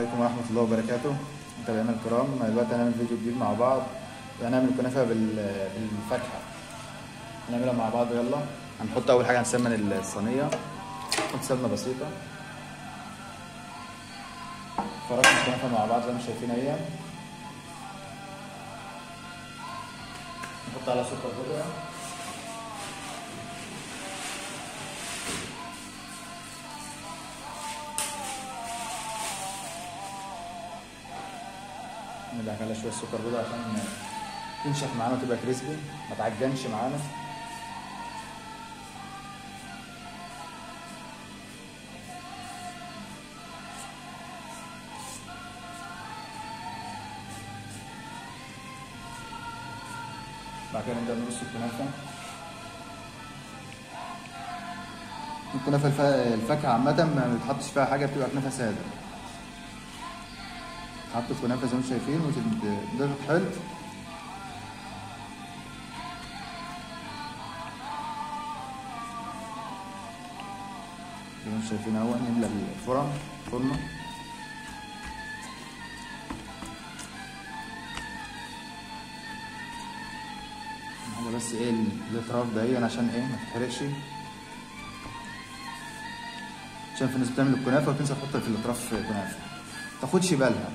عليكم ورحمة الله وبركاته متابعينا الكرام دلوقتي هنعمل فيديو جديد مع بعض هنعمل كنافة بال- بالفاكهة هنعملها مع بعض يلا هنحط أول حاجة هنسمن الصينية نحط سمنة بسيطة فرشنا الكنافة مع بعض زي ما شايفين اهي نحط عليها سكر بودرة ندعك عليها شوية سكر بودرة عشان تنشف معانا وتبقى كريسبي ما تعجنش معانا بعد كده نبدأ نرص الكنافة الكنافة الف- الفاكهة عامة ما بتحطش فيها حاجة بتبقى كنافة سادة حط الكنافة زي ما انتم شايفين وتضغط حلو زي ما انتم شايفين اهو نملى الفرن فرنه هذا بس ايه الاطراف دهيا عشان ايه ما تتحرقش عشان في ناس بتعمل الكنافه وتنسى تحط في الاطراف كنافه تاخدش بالها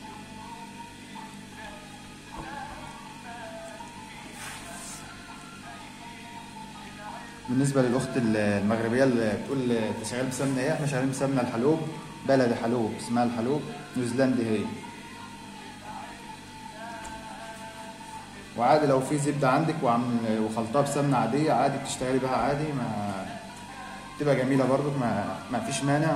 بالنسبه للاخت المغربيه اللي بتقول انت شغال بسمنه ايه احنا شغالين بسمنه الحلوب بلدي حلوب اسمها الحلوب نيوزيلندي هي وعادي لو في زبده عندك وعم وخلطها بسمنه عاديه عادي بتشتغلي بها عادي ما تبقى جميله برضو ما ما فيش مانع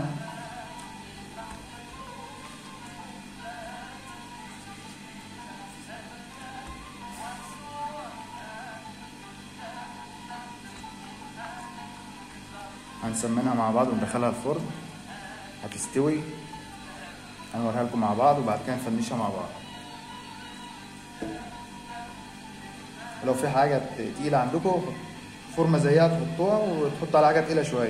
هنسمنها مع بعض وندخلها الفرن هتستوي هنوريها لكم مع بعض وبعد كده نفنشها مع بعض لو في حاجة تقيلة عندكم فورمة زيها تحطوها وتحط على حاجة تقيلة شوية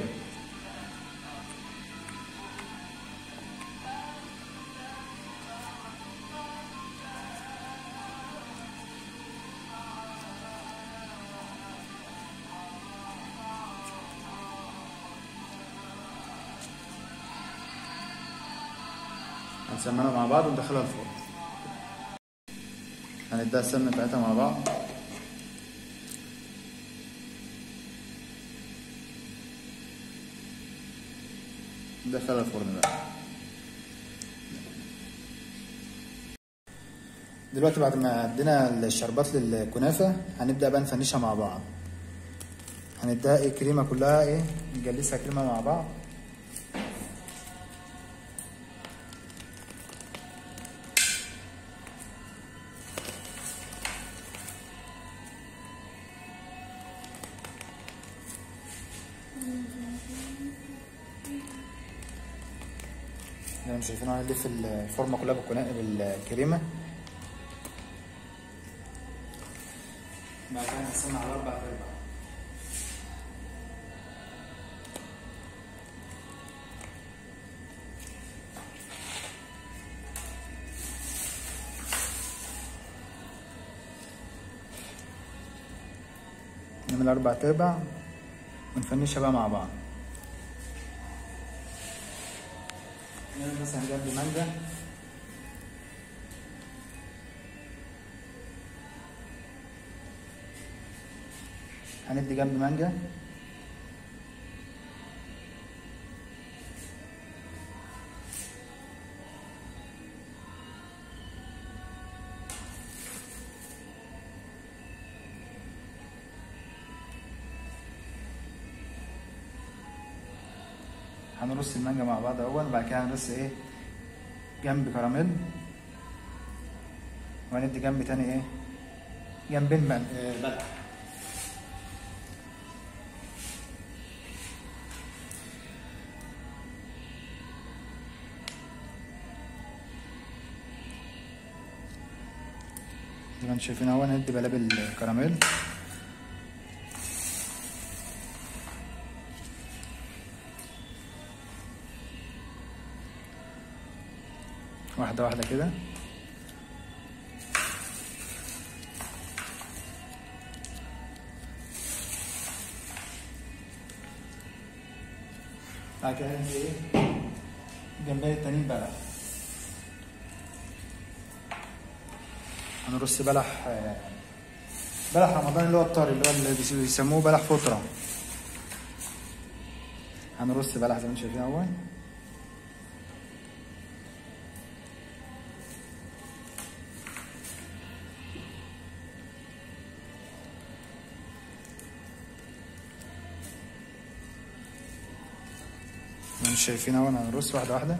هنسمنها مع بعض وندخلها الفرن هنديها السمنة بتاعتها مع بعض ندخلها الفرن بقى دلوقتي بعد ما ادينا الشربات للكنافة هنبدأ بقى نفنشها مع بعض هنديها ايه كريمة كلها ايه نجلسها كريمة مع بعض زي ما شايفين انا هنلف الفورمه كلها بالكنا- بالكريمه بعد كده هنقسمها على اربع ارباع نعمل اربع ارباع ونفنشها بقى مع بعض نعمل مثلا جنب مانجا هندي جنب مانجا هنرص المانجا مع بعض اول وبعد كده هنرص ايه جنب كراميل وهندي جنب تاني ايه جنبين بل- آه، بلح زي ما انتم شايفين اهو هندي بلابل كراميل واحده واحده كده بعد كده هنعمل ايه جنبها التانيين بلح هنرص بلح آه، بلح رمضان اللي هو الطري اللي هو اللي بيس- بيسموه بلح فطرة هنرص بلح زي ما انتم شايفين اهو زي ما انتم شايفين اهو هنرص واحدة واحدة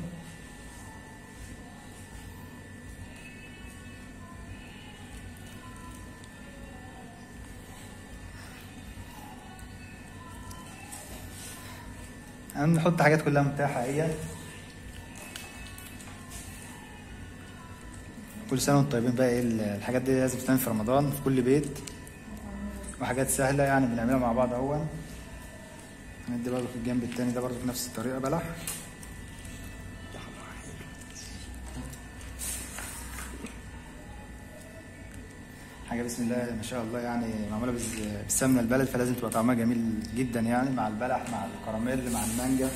هنحط حاجات كلها متاحة هي كل سنة وانتم طيبين بقى ايه ال- الحاجات دي لازم تتعمل في رمضان في كل بيت وحاجات سهلة يعني بنعملها مع بعض اهو هندي برضه في الجنب التاني ده برضه بنفس الطريقة بلح حاجة بسم الله ما شاء الله يعني معمولة بال- بالسمنة البلد فلازم تبقى طعمها جميل جدا يعني مع البلح مع الكراميل مع المانجا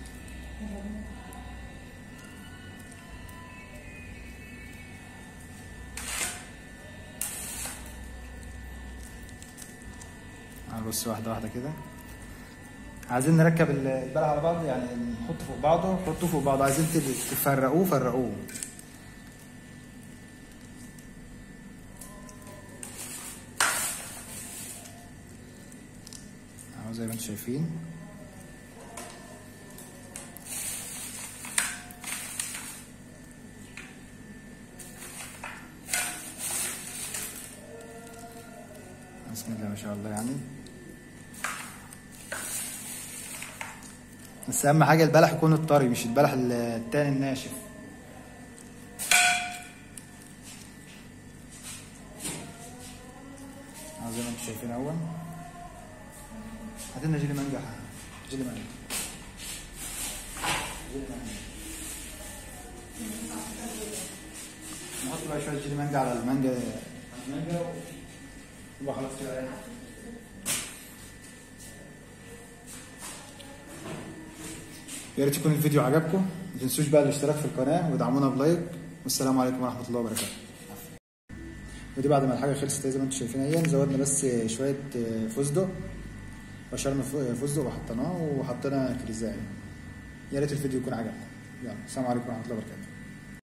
هنرص واحدة واحدة كده عايزين نركب ال- البلح على بعض يعني نحطه فوق بعضه حطوه فوق بعض عايزين تب- تفرقوه فرقوه اهو زي ما انتم شايفين بسم الله ما شاء الله يعني بس اهم حاجه البلح يكون الطري مش البلح التاني الناشف اهو زي ما انتم شايفين اهو هات لنا جيلي مانجا جيلي مانجا جيلي مانجا نحط بقى شويه جيلي مانجا على المانجا على المانجا يبقى خلاص كده يعني. يا ريت يكون الفيديو عجبكم ما تنسوش بقى الاشتراك في القناه وادعمونا بلايك والسلام عليكم ورحمه الله وبركاته ودي بعد ما الحاجه خلصت زي ما انتم شايفين اهي زودنا بس شويه فستق بشرنا فستق وحطيناه وحطينا كريزايه يا ريت الفيديو يكون عجبكم يلا السلام عليكم ورحمه الله وبركاته